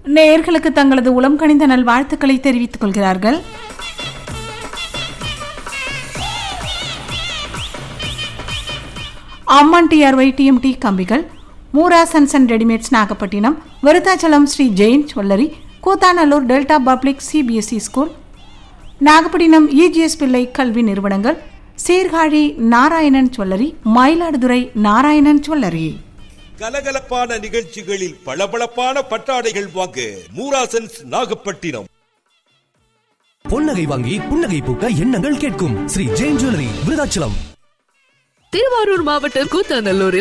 நேயர்களுக்கு தங்களது உளம் கனிந்த நல்வாழ்த்துக்களை தெரிவித்துக் கொள்கிறார்கள் அம்மன் டிஆர்ஒய் டிஎம்டி கம்பிகள் மூரா சன்சன் readymades Nagapattinam Virudhachalam Shri Jain jewellery Koothanallur delta public CBSE school Nagapattinam EGS Pillai கல்வி நிறுவனங்கள் சீர்காழி நாராயணன் ஜுவல்லரி மயிலாடுதுறை நாராயணன் ஜுவல்லரி கலகலப்பான நிகழ்ச்சிகளில் பளபளப்பான பட்டாடைகள் வாங்க மூராசன்ஸ் நாகப்பட்டினம் பொன்னகை வாங்கி புன்னகை பூக்க எண்ணங்கள் கேட்கும் ஸ்ரீ ஜெயின் ஜுவல்லரி விருதாச்சலம் திருவாரூர் மாவட்டம் கூத்தாநல்லூரில்